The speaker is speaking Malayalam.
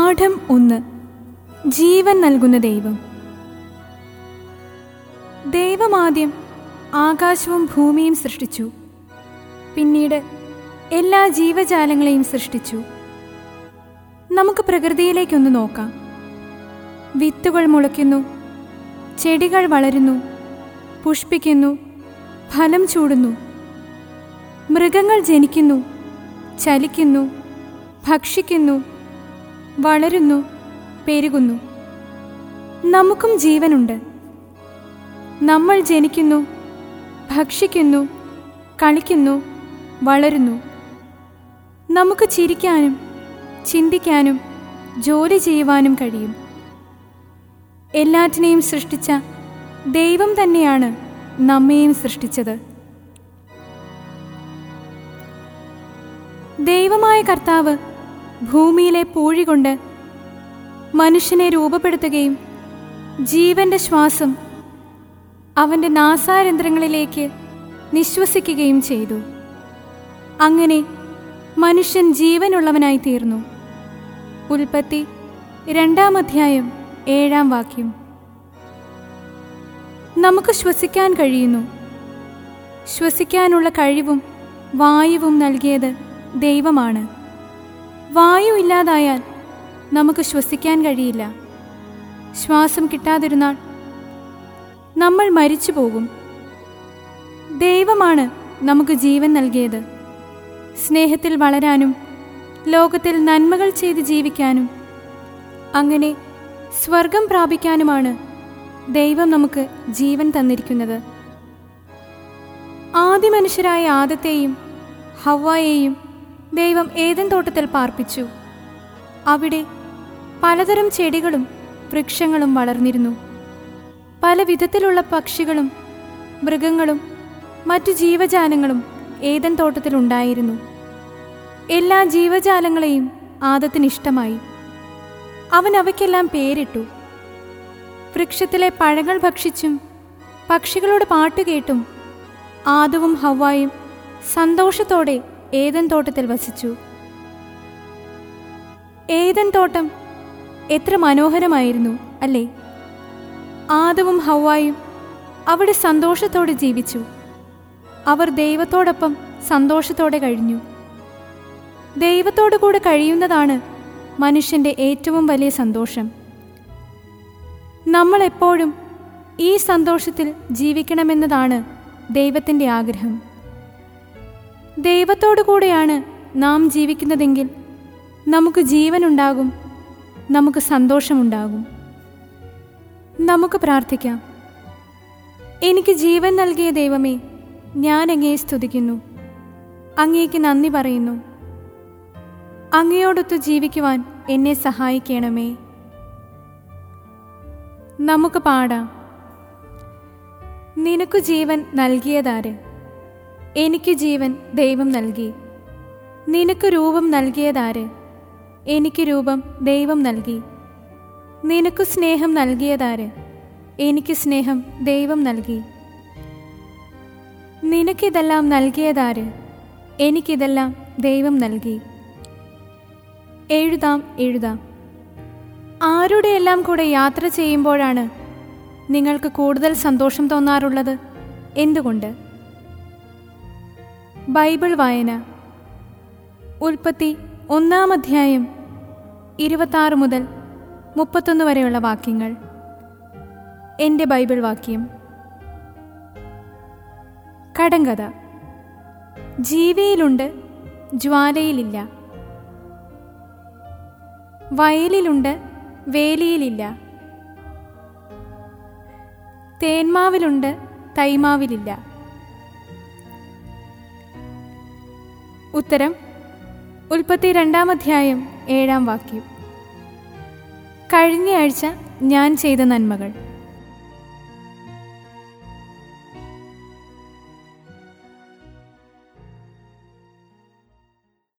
പാഠം ഒന്ന് ജീവൻ നൽകുന്ന ദൈവം ദൈവമാദ്യം ആകാശവും ഭൂമിയും സൃഷ്ടിച്ചു പിന്നീട് എല്ലാ ജീവജാലങ്ങളെയും സൃഷ്ടിച്ചു നമുക്ക് പ്രകൃതിയിലേക്കൊന്ന് നോക്കാം വിത്തുകൾ മുളയ്ക്കുന്നു ചെടികൾ വളരുന്നു പുഷ്പിക്കുന്നു ഫലം ചൂടുന്നു മൃഗങ്ങൾ ജനിക്കുന്നു ചലിക്കുന്നു ഭക്ഷിക്കുന്നു വളരുന്നു പെരുകുന്നു നമുക്കും ജീവനുണ്ട് നമ്മൾ ജനിക്കുന്നു ഭക്ഷിക്കുന്നു കളിക്കുന്നു വളരുന്നു നമുക്ക് ചിരിക്കാനും ചിന്തിക്കാനും ജോലി ചെയ്യുവാനും കഴിയും എല്ലാറ്റിനെയും സൃഷ്ടിച്ച ദൈവം തന്നെയാണ് നമ്മെയും സൃഷ്ടിച്ചത് ദൈവമായ കർത്താവ് ഭൂമിയിലെ പൂഴി കൊണ്ട് മനുഷ്യനെ രൂപപ്പെടുത്തുകയും ജീവന്റെ ശ്വാസം അവന്റെ നാസാരന്ധ്രങ്ങളിലേക്ക് നിശ്വസിക്കുകയും ചെയ്തു അങ്ങനെ മനുഷ്യൻ ജീവനുള്ളവനായി തീർന്നു ഉൽപ്പത്തി രണ്ടാം അധ്യായം ഏഴാം വാക്യം നമുക്ക് ശ്വസിക്കാൻ കഴിയുന്നു ശ്വസിക്കാനുള്ള കഴിവും വായുവും നൽകിയത് ദൈവമാണ് വായു ഇല്ലാതായാൽ നമുക്ക് ശ്വസിക്കാൻ കഴിയില്ല ശ്വാസം കിട്ടാതിരുന്നാൽ നമ്മൾ മരിച്ചു പോകും ദൈവമാണ് നമുക്ക് ജീവൻ നൽകിയത് സ്നേഹത്തിൽ വളരാനും ലോകത്തിൽ നന്മകൾ ചെയ്ത് ജീവിക്കാനും അങ്ങനെ സ്വർഗം പ്രാപിക്കാനുമാണ് ദൈവം നമുക്ക് ജീവൻ തന്നിരിക്കുന്നത് ആദ്യ മനുഷ്യരായ ആദത്തെയും ഹവ്വായെയും ദൈവം ഏതൻ തോട്ടത്തിൽ പാർപ്പിച്ചു അവിടെ പലതരം ചെടികളും വൃക്ഷങ്ങളും വളർന്നിരുന്നു പല വിധത്തിലുള്ള പക്ഷികളും മൃഗങ്ങളും മറ്റു ജീവജാലങ്ങളും ഏതൻ തോട്ടത്തിലുണ്ടായിരുന്നു എല്ലാ ജീവജാലങ്ങളെയും ആദത്തിന് ഇഷ്ടമായി അവൻ അവയ്ക്കെല്ലാം പേരിട്ടു വൃക്ഷത്തിലെ പഴങ്ങൾ ഭക്ഷിച്ചും പക്ഷികളോട് പാട്ടുകേട്ടും ആദവും ഹവ്വായും സന്തോഷത്തോടെ ഏതൻ തോട്ടത്തിൽ വസിച്ചു ഏതൻ തോട്ടം എത്ര മനോഹരമായിരുന്നു അല്ലേ ആദവും ഹവ്വായും അവിടെ സന്തോഷത്തോടെ ജീവിച്ചു അവർ ദൈവത്തോടൊപ്പം സന്തോഷത്തോടെ കഴിഞ്ഞു ദൈവത്തോടു കൂടെ കഴിയുന്നതാണ് മനുഷ്യന്റെ ഏറ്റവും വലിയ സന്തോഷം നമ്മൾ എപ്പോഴും ഈ സന്തോഷത്തിൽ ജീവിക്കണമെന്നതാണ് ദൈവത്തിൻ്റെ ആഗ്രഹം ദൈവത്തോടു കൂടെയാണ് നാം ജീവിക്കുന്നതെങ്കിൽ നമുക്ക് ജീവനുണ്ടാകും നമുക്ക് സന്തോഷമുണ്ടാകും നമുക്ക് പ്രാർത്ഥിക്കാം എനിക്ക് ജീവൻ നൽകിയ ദൈവമേ ഞാൻ അങ്ങയെ സ്തുതിക്കുന്നു അങ്ങേക്ക് നന്ദി പറയുന്നു അങ്ങയോടൊത്ത് ജീവിക്കുവാൻ എന്നെ സഹായിക്കണമേ നമുക്ക് പാടാം നിനക്കു ജീവൻ നൽകിയതാര് എനിക്ക് ജീവൻ ദൈവം നൽകി നിനക്ക് രൂപം നൽകിയതാര് എനിക്ക് രൂപം ദൈവം നൽകി നിനക്കു സ്നേഹം നൽകിയതാര് എനിക്ക് സ്നേഹം ദൈവം നൽകി നിനക്കിതെല്ലാം നൽകിയതാര് എനിക്കിതെല്ലാം ദൈവം നൽകി എഴുതാം എഴുതാം ആരുടെയെല്ലാം കൂടെ യാത്ര ചെയ്യുമ്പോഴാണ് നിങ്ങൾക്ക് കൂടുതൽ സന്തോഷം തോന്നാറുള്ളത് എന്തുകൊണ്ട് ബൈബിൾ വായന ഉൽപ്പത്തി ഒന്നാം അധ്യായം ഇരുപത്താറ് മുതൽ മുപ്പത്തൊന്ന് വരെയുള്ള വാക്യങ്ങൾ എൻ്റെ ബൈബിൾ വാക്യം കടങ്കഥ ജീവിയിലുണ്ട് ജ്വാലയിലില്ല വയലിലുണ്ട് വേലിയിലില്ല തേന്മാവിലുണ്ട് തൈമാവിലില്ല ഉത്തരം ഉൽപ്പത്തി രണ്ടാം അധ്യായം ഏഴാം വാക്യം കഴിഞ്ഞയാഴ്ച ഞാൻ ചെയ്ത നന്മകൾ